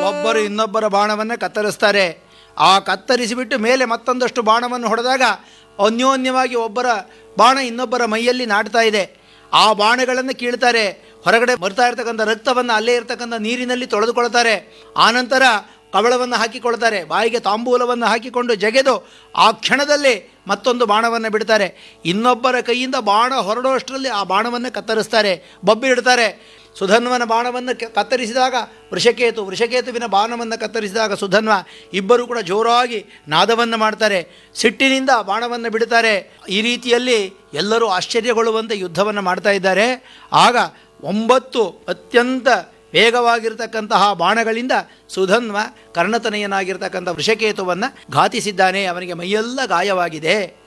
ಒಬ್ಬರು ಇನ್ನೊಬ್ಬರ ಬಾಣವನ್ನು ಕತ್ತರಿಸ್ತಾರೆ ಆ ಕತ್ತರಿಸಿಬಿಟ್ಟು ಮೇಲೆ ಮತ್ತೊಂದಷ್ಟು ಬಾಣವನ್ನು ಹೊಡೆದಾಗ ಅನ್ಯೋನ್ಯವಾಗಿ ಒಬ್ಬರ ಬಾಣ ಇನ್ನೊಬ್ಬರ ಮೈಯಲ್ಲಿ ನಾಟ್ತಾ ಇದೆ ಆ ಬಾಣಗಳನ್ನು ಕೀಳ್ತಾರೆ ಹೊರಗಡೆ ಬರ್ತಾ ಇರ್ತಕ್ಕಂಥ ರಕ್ತವನ್ನು ಅಲ್ಲೇ ಇರ್ತಕ್ಕಂಥ ನೀರಿನಲ್ಲಿ ತೊಳೆದುಕೊಳ್ತಾರೆ ಆನಂತರ ಕವಳವನ್ನು ಹಾಕಿಕೊಳ್ತಾರೆ ಬಾಯಿಗೆ ತಾಂಬೂಲವನ್ನು ಹಾಕಿಕೊಂಡು ಜಗೆದು ಆ ಕ್ಷಣದಲ್ಲಿ ಮತ್ತೊಂದು ಬಾಣವನ್ನು ಬಿಡ್ತಾರೆ ಇನ್ನೊಬ್ಬರ ಕೈಯಿಂದ ಬಾಣ ಹೊರಡುವಷ್ಟರಲ್ಲಿ ಆ ಬಾಣವನ್ನು ಕತ್ತರಿಸ್ತಾರೆ ಬಬ್ಬಿಡ್ತಾರೆ ಸುಧನ್ವನ ಬಾಣವನ್ನು ಕ- ಕತ್ತರಿಸಿದಾಗ ವೃಷಕೇತು ವೃಷಕೇತುವಿನ ಬಾಣವನ್ನು ಕತ್ತರಿಸಿದಾಗ ಸುಧನ್ವ ಇಬ್ಬರು ಕೂಡ ಜೋರಾಗಿ ನಾದವನ್ನು ಮಾಡ್ತಾರೆ ಸಿಟ್ಟಿನಿಂದ ಬಾಣವನ್ನು ಬಿಡ್ತಾರೆ ಈ ರೀತಿಯಲ್ಲಿ ಎಲ್ಲರೂ ಆಶ್ಚರ್ಯಗೊಳ್ಳುವಂತೆ ಯುದ್ಧವನ್ನು ಮಾಡ್ತಾ ಇದ್ದಾರೆ ಆಗ ಒಂಬತ್ತು ಅತ್ಯಂತ ವೇಗವಾಗಿರ್ತಕ್ಕಂತಹ ಬಾಣಗಳಿಂದ ಸುಧನ್ವ ಕರ್ಣತನಯನಾಗಿರ್ತಕ್ಕಂಥ ವೃಷಕೇತುವನ್ನು ಘಾತಿಸಿದ್ದಾನೆ ಅವನಿಗೆ ಮೈಯೆಲ್ಲ ಗಾಯವಾಗಿದೆ